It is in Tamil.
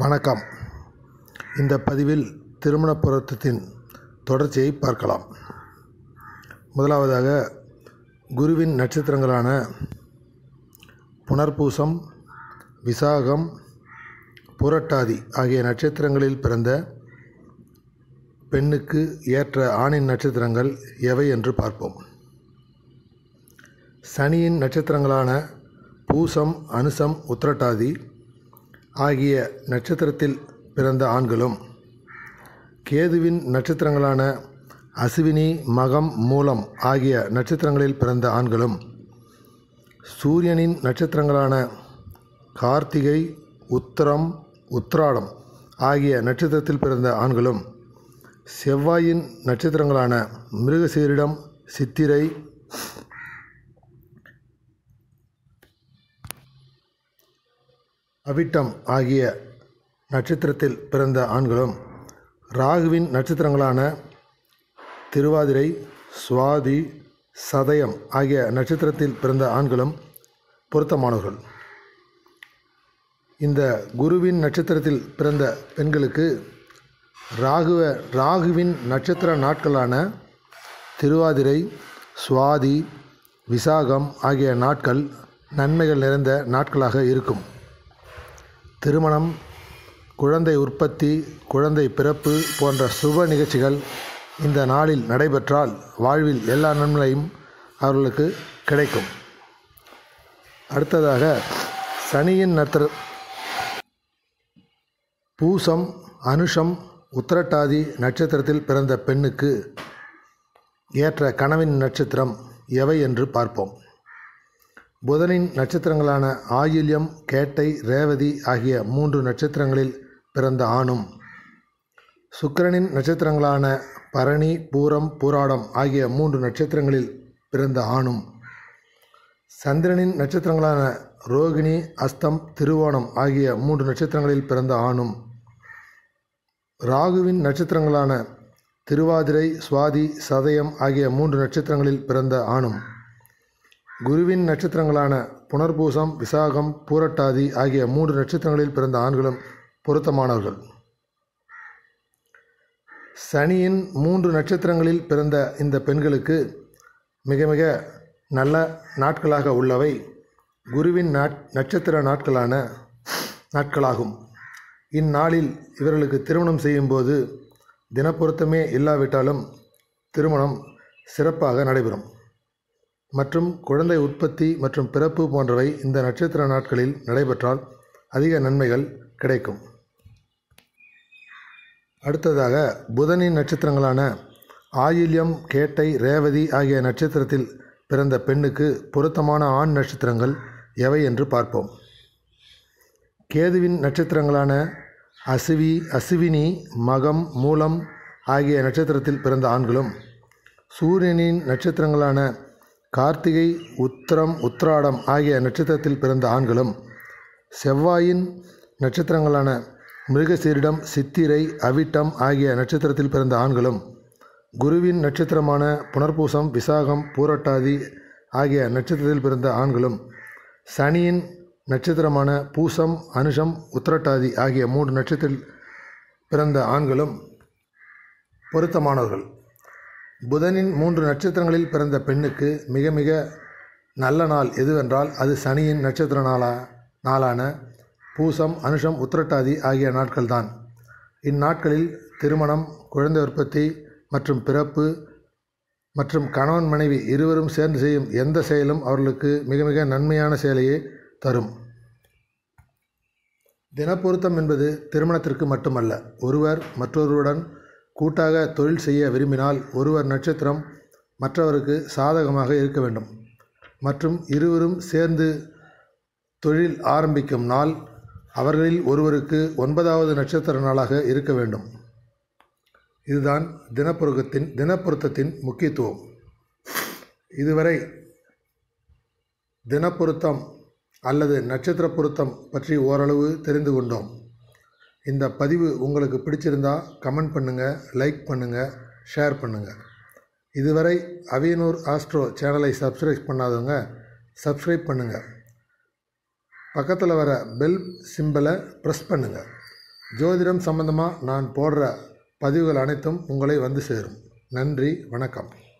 வணக்கம் இந்த பதிவில் திருமண பொருத்தத்தின் தொடர்ச்சியை பார்க்கலாம் முதலாவதாக குருவின் நட்சத்திரங்களான புனர்பூசம் விசாகம் புரட்டாதி ஆகிய நட்சத்திரங்களில் பிறந்த பெண்ணுக்கு ஏற்ற ஆணின் நட்சத்திரங்கள் எவை என்று பார்ப்போம் சனியின் நட்சத்திரங்களான பூசம் அனுசம் உத்திரட்டாதி ஆகிய நட்சத்திரத்தில் பிறந்த ஆண்களும் கேதுவின் நட்சத்திரங்களான அசுவினி மகம் மூலம் ஆகிய நட்சத்திரங்களில் பிறந்த ஆண்களும் சூரியனின் நட்சத்திரங்களான கார்த்திகை உத்திரம் உத்ராடம் ஆகிய நட்சத்திரத்தில் பிறந்த ஆண்களும் செவ்வாயின் நட்சத்திரங்களான மிருகசீரிடம் சித்திரை அவிட்டம் ஆகிய நட்சத்திரத்தில் பிறந்த ஆண்களும் ராகுவின் நட்சத்திரங்களான திருவாதிரை சுவாதி சதயம் ஆகிய நட்சத்திரத்தில் பிறந்த ஆண்களும் பொருத்தமானவர்கள் இந்த குருவின் நட்சத்திரத்தில் பிறந்த பெண்களுக்கு ராகுவ ராகுவின் நட்சத்திர நாட்களான திருவாதிரை சுவாதி விசாகம் ஆகிய நாட்கள் நன்மைகள் நிறைந்த நாட்களாக இருக்கும் திருமணம் குழந்தை உற்பத்தி குழந்தை பிறப்பு போன்ற சுப நிகழ்ச்சிகள் இந்த நாளில் நடைபெற்றால் வாழ்வில் எல்லா நன்மையும் அவர்களுக்கு கிடைக்கும் அடுத்ததாக சனியின் நத்திர பூசம் அனுஷம் உத்திரட்டாதி நட்சத்திரத்தில் பிறந்த பெண்ணுக்கு ஏற்ற கனவின் நட்சத்திரம் எவை என்று பார்ப்போம் புதனின் நட்சத்திரங்களான ஆயில்யம் கேட்டை ரேவதி ஆகிய மூன்று நட்சத்திரங்களில் பிறந்த ஆணும் சுக்கிரனின் நட்சத்திரங்களான பரணி பூரம் பூராடம் ஆகிய மூன்று நட்சத்திரங்களில் பிறந்த ஆணும் சந்திரனின் நட்சத்திரங்களான ரோகிணி அஸ்தம் திருவோணம் ஆகிய மூன்று நட்சத்திரங்களில் பிறந்த ஆணும் ராகுவின் நட்சத்திரங்களான திருவாதிரை சுவாதி சதயம் ஆகிய மூன்று நட்சத்திரங்களில் பிறந்த ஆணும் குருவின் நட்சத்திரங்களான புனர்பூசம் விசாகம் பூரட்டாதி ஆகிய மூன்று நட்சத்திரங்களில் பிறந்த ஆண்களும் பொருத்தமானவர்கள் சனியின் மூன்று நட்சத்திரங்களில் பிறந்த இந்த பெண்களுக்கு மிக மிக நல்ல நாட்களாக உள்ளவை குருவின் நாட் நட்சத்திர நாட்களான நாட்களாகும் இந்நாளில் இவர்களுக்கு திருமணம் செய்யும்போது தினப்பொருத்தமே இல்லாவிட்டாலும் திருமணம் சிறப்பாக நடைபெறும் மற்றும் குழந்தை உற்பத்தி மற்றும் பிறப்பு போன்றவை இந்த நட்சத்திர நாட்களில் நடைபெற்றால் அதிக நன்மைகள் கிடைக்கும் அடுத்ததாக புதனின் நட்சத்திரங்களான ஆயில்யம் கேட்டை ரேவதி ஆகிய நட்சத்திரத்தில் பிறந்த பெண்ணுக்கு பொருத்தமான ஆண் நட்சத்திரங்கள் எவை என்று பார்ப்போம் கேதுவின் நட்சத்திரங்களான அசுவி அசுவினி மகம் மூலம் ஆகிய நட்சத்திரத்தில் பிறந்த ஆண்களும் சூரியனின் நட்சத்திரங்களான கார்த்திகை உத்திரம் உத்ராடம் ஆகிய நட்சத்திரத்தில் பிறந்த ஆண்களும் செவ்வாயின் நட்சத்திரங்களான மிருகசீரிடம் சித்திரை அவிட்டம் ஆகிய நட்சத்திரத்தில் பிறந்த ஆண்களும் குருவின் நட்சத்திரமான புனர்பூசம் விசாகம் பூரட்டாதி ஆகிய நட்சத்திரத்தில் பிறந்த ஆண்களும் சனியின் நட்சத்திரமான பூசம் அனுஷம் உத்திரட்டாதி ஆகிய மூன்று நட்சத்திரத்தில் பிறந்த ஆண்களும் பொருத்தமானவர்கள் புதனின் மூன்று நட்சத்திரங்களில் பிறந்த பெண்ணுக்கு மிக மிக நல்ல நாள் எதுவென்றால் அது சனியின் நட்சத்திர நாளா நாளான பூசம் அனுஷம் உத்திரட்டாதி ஆகிய நாட்கள்தான் இந்நாட்களில் திருமணம் குழந்தை உற்பத்தி மற்றும் பிறப்பு மற்றும் கணவன் மனைவி இருவரும் சேர்ந்து செய்யும் எந்த செயலும் அவர்களுக்கு மிக மிக நன்மையான செயலையே தரும் தினப்பொருத்தம் என்பது திருமணத்திற்கு மட்டுமல்ல ஒருவர் மற்றொருவருடன் கூட்டாக தொழில் செய்ய விரும்பினால் ஒருவர் நட்சத்திரம் மற்றவருக்கு சாதகமாக இருக்க வேண்டும் மற்றும் இருவரும் சேர்ந்து தொழில் ஆரம்பிக்கும் நாள் அவர்களில் ஒருவருக்கு ஒன்பதாவது நட்சத்திர நாளாக இருக்க வேண்டும் இதுதான் தினப்பொருத்தத்தின் தினப்பொருத்தத்தின் முக்கியத்துவம் இதுவரை தினப்பொருத்தம் அல்லது நட்சத்திர பொருத்தம் பற்றி ஓரளவு தெரிந்து கொண்டோம் இந்த பதிவு உங்களுக்கு பிடிச்சிருந்தா கமெண்ட் பண்ணுங்கள் லைக் பண்ணுங்கள் ஷேர் பண்ணுங்கள் இதுவரை அவியனூர் ஆஸ்ட்ரோ சேனலை சப்ஸ்கிரைப் பண்ணாதவங்க சப்ஸ்கிரைப் பண்ணுங்கள் பக்கத்தில் வர பெல் சிம்பலை ப்ரெஸ் பண்ணுங்கள் ஜோதிடம் சம்பந்தமாக நான் போடுற பதிவுகள் அனைத்தும் உங்களை வந்து சேரும் நன்றி வணக்கம்